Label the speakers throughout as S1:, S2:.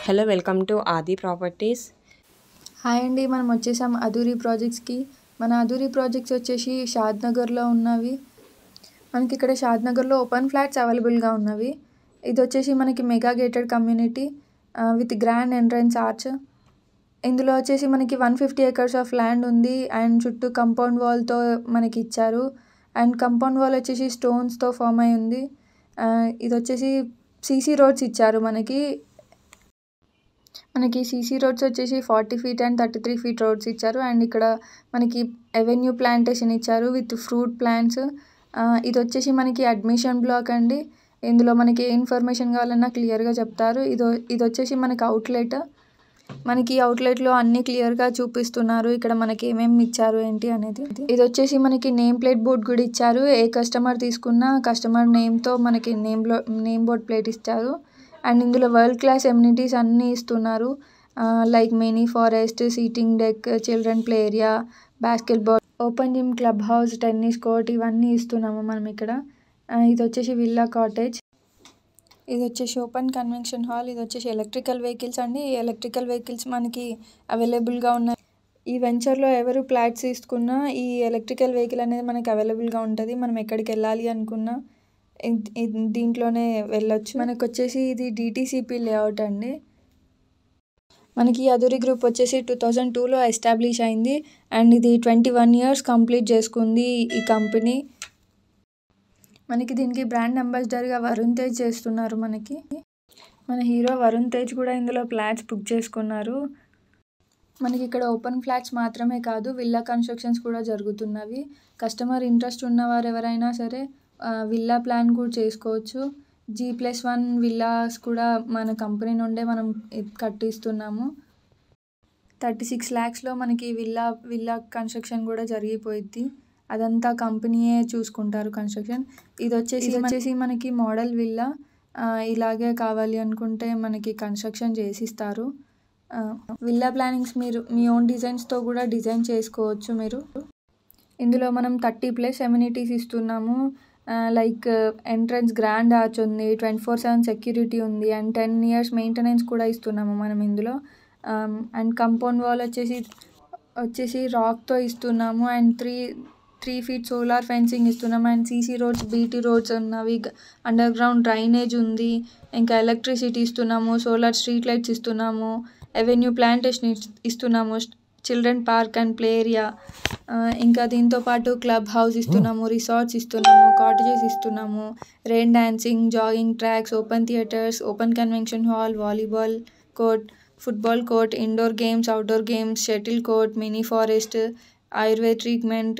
S1: hello welcome to Adi properties
S2: hi అండి మనం వచ్చేసాం అధూరి ప్రాజెక్ట్స్కి మన అధూరి ప్రాజెక్ట్స్ వచ్చేసి షాద్ నగర్లో ఉన్నవి మనకి ఇక్కడ షాద్ నగర్లో ఓపెన్ ఫ్లాట్స్ అవైలబుల్గా ఉన్నవి ఇది వచ్చేసి మనకి mega gated community with grand entrance arch ఇందులో వచ్చేసి మనకి one fifty acres of land ఉంది అండ్ చుట్టూ కంపౌండ్ వాల్తో మనకి ఇచ్చారు అండ్ కంపౌండ్ వాల్ వచ్చేసి స్టోన్స్తో ఫామ్ అయి ఉంది ఆ, ఇది వచ్చేసి సీసీ రోడ్స్ ఇచ్చారు మనకి మనకి సీసీ రోడ్స్ వచ్చేసి forty feet and thirty three feet roads ఇచ్చారు అండ్ ఇక్కడ మనకి ఎవెన్యూ ప్లాంటేషన్ ఇచ్చారు విత్ ఫ్రూట్ ప్లాంట్స్ ఇది వచ్చేసి మనకి అడ్మిషన్ బ్లాక్ అండి ఇందులో మనకి ఏ ఇన్ఫర్మేషన్ కావాలన్నా క్లియర్గా చెప్తారు ఇది ఇది వచ్చేసి మనకి అవుట్లెట్ మనకి అవుట్లెట్లో అన్ని క్లియర్గా చూపిస్తున్నారు ఇక్కడ మనకి ఏమేమి ఇచ్చారు ఏంటి అనేది ఇది వచ్చేసి మనకి నేమ్ ప్లేట్ బోర్డ్ కూడా ఇచ్చారు ఏ కస్టమర్ తీసుకున్నా కస్టమర్ నేమ్తో మనకి నేమ్ నేమ్ బోర్డ్ ప్లేట్ ఇచ్చారు అండ్ ఇందులో వరల్డ్ క్లాస్ ఎమ్యూనిటీస్ అన్నీ ఇస్తున్నారు like mini forest seating deck children play area basketball open gym club house tennis court ఇవన్నీ ఇస్తున్నాము మనం ఇక్కడ ఆ, ఇది వచ్చేసి విల్లా కాటేజ్ ఇది వచ్చేసి ఓపెన్ కన్వెన్షన్ హాల్ ఇది వచ్చేసి ఎలక్ట్రికల్ వెహికల్స్ అండి ఈ ఎలక్ట్రికల్ వెహికల్స్ మనకి అవైలబుల్గా ఉన్నాయి ఈ వెంచర్లో ఎవరు ఫ్లాట్స్ తీసుకున్నా ఈ ఎలక్ట్రికల్ వెహికల్ అనేది మనకి అవైలబుల్గా ఉంటుంది మనం ఎక్కడికి వెళ్ళాలి అనుకున్నా ఇద్- ఇద్- దీంట్లోనే వెళ్ళొచ్చు మనకు వచ్చేసి ఇది డిటీసీపీ లేఅవుట్ అండి మనకి ఈ అధురి గ్రూప్ వచ్చేసి టూ థౌజండ్ టూలో ఎస్టాబ్లిష్ అయింది అండ్ ఇది ట్వంటీ వన్ ఇయర్స్ కంప్లీట్ చేసుకుంది ఈ కంపెనీ మనకి దీనికి బ్రాండ్ అంబాసిడర్గా వరుణ్ తేజ్ చేస్తున్నారు మనకి మన హీరో వరుణ్ తేజ్ కూడా ఇందులో ఫ్లాట్స్ బుక్ చేసుకున్నారు మనకి ఇక్కడ ఓపెన్ ఫ్లాట్స్ మాత్రమే కాదు విల్లా కన్స్ట్రక్షన్స్ కూడా జరుగుతున్నవి కస్టమర్ ఇంట్రెస్ట్ ఉన్నవారు ఎవరైనా సరే ఆ, విల్లా ప్లాన్ కూడా చేసుకోవచ్చు జీ ప్లస్ వన్ విల్లాస్ కూడా మన కంపెనీ నుండే మనం ఇది కట్టిస్తున్నాము థర్టీ సిక్స్ ల్యాక్స్లో మనకి విల్లా విల్లా కన్స్ట్రక్షన్ కూడా జరిగిపోయిద్ది అదంతా కంపెనీయే చూసుకుంటారు కన్స్ట్రక్షన్ ఇది వచ్చేసి ఇది వచ్చేసి మనకి మోడల్ విల్లా ఆ, ఇలాగే కావాలి అనుకుంటే మనకి కన్స్ట్రక్షన్ చేసిస్తారు ఆ, విల్లా ప్లానింగ్స్ మీరు మీ ఓన్ డిజైన్స్తో కూడా డిజైన్ చేసుకోవచ్చు మీరు ఇందులో మనం థర్టీ ప్లస్ ఎమ్యూనిటీస్ ఇస్తున్నాము లైక్ ఎంట్రన్స్ గ్రాండ్ ఆర్చ్ ఉంది ట్వంటీ ఫోర్ సెవెన్ సెక్యూరిటీ ఉంది అండ్ టెన్ ఇయర్స్ మెయింటెనెన్స్ కూడా ఇస్తున్నాము మనం ఇందులో అండ్ కంపౌండ్ వాల్ వచ్చేసి వచ్చేసి రాక్తో ఇస్తున్నాము and three three feet solar fencing ఇస్తున్నాము and CC roads BT roads ఉన్నవి అండర్ గ్రౌండ్ డ్రైనేజ్ ఉంది ఇంకా ఎలక్ట్రిసిటీ ఇస్తున్నాము సోలార్ స్ట్రీట్ లైట్స్ ఇస్తున్నాము ఎవెన్యూ ప్లాంటేషన్ ఇస్తున్నాము children park and play area ఇంకా దీంతో పాటు క్లబ్ హౌస్ ఇస్తున్నాము రిసార్ట్స్ ఇస్తున్నాము కాటేజెస్ ఇస్తున్నాము rain dancing jogging tracks open theatres open convention hall volleyball court football court indoor games outdoor games shuttle court mini forest Ayurveda treatment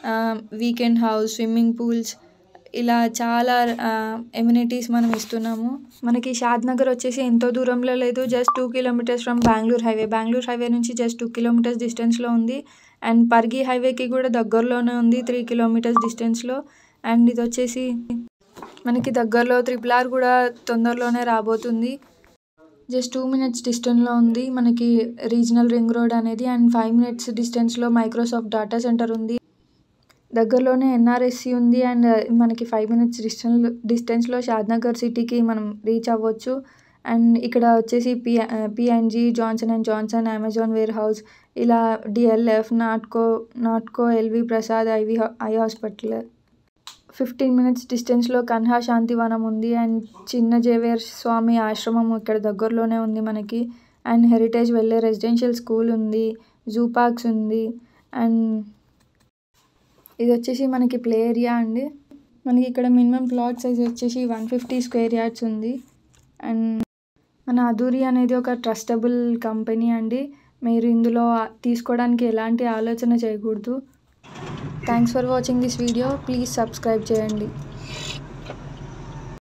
S2: weekend house swimming pools ఇలా చాలా amenities మనం ఇస్తున్నాము మనకి షాద్ నగర్ వచ్చేసి ఎంతో దూరంలో లేదు just two kilometres from Bengaluru highway Bengaluru highway నుంచి జస్ట్ టూ కిలోమీటర్స్ డిస్టెన్స్లో ఉంది అండ్ పర్గి హైవేకి కూడా దగ్గరలోనే ఉంది త్రీ కిలోమీటర్స్ డిస్టెన్స్లో అండ్ ఇది వచ్చేసి మనకి దగ్గరలో త్రిపుల్ ఆర్ కూడా తొందరలోనే రాబోతుంది జస్ట్ టూ మినిట్స్ డిస్టెన్స్లో ఉంది మనకి రీజనల్ రింగ్ రోడ్ అనేది అండ్ ఫైవ్ మినిట్స్ డిస్టెన్స్లో మైక్రోసాఫ్ట్ డేటా సెంటర్ ఉంది దగ్గరలోనే ఎన్ఆర్ఎస్సి ఉంది అండ్ మనకి ఫైవ్ మినిట్స్ డిస్టెన్స్ డిస్టెన్స్లో షాద్నగర్ సిటీకి మనం రీచ్ అవ్వచ్చు అండ్ ఇక్కడ వచ్చేసి P PNG Johnson and Johnson Amazon warehouse ఇలా DLF Natco Natco LV Prasad ఐవి ఐ హాస్పిటల్ ఫిఫ్టీన్ మినిట్స్ డిస్టెన్స్లో కన్హా శాంతివనం ఉంది అండ్ చిన్న జేవేర్ స్వామి ఆశ్రమం ఇక్కడ దగ్గరలోనే ఉంది మనకి అండ్ హెరిటేజ్ వెళ్ళే రెసిడెన్షియల్ స్కూల్ ఉంది జూ పార్క్స్ ఉంది అండ్ ఇది వచ్చేసి మనకి ప్లే ఏరియా అండి మనకి ఇక్కడ మినిమం ప్లాట్ సైజ్ వచ్చేసి వన్ ఫిఫ్టీ స్క్వేర్ యార్డ్స్ ఉంది అండ్ మన అధూరి అనేది ఒక ట్రస్టబుల్ కంపెనీ అండి మీరు ఇందులో తీసుకోవడానికి ఎలాంటి ఆలోచన చేయకూడదు thanks for watching this video please subscribe చేయండి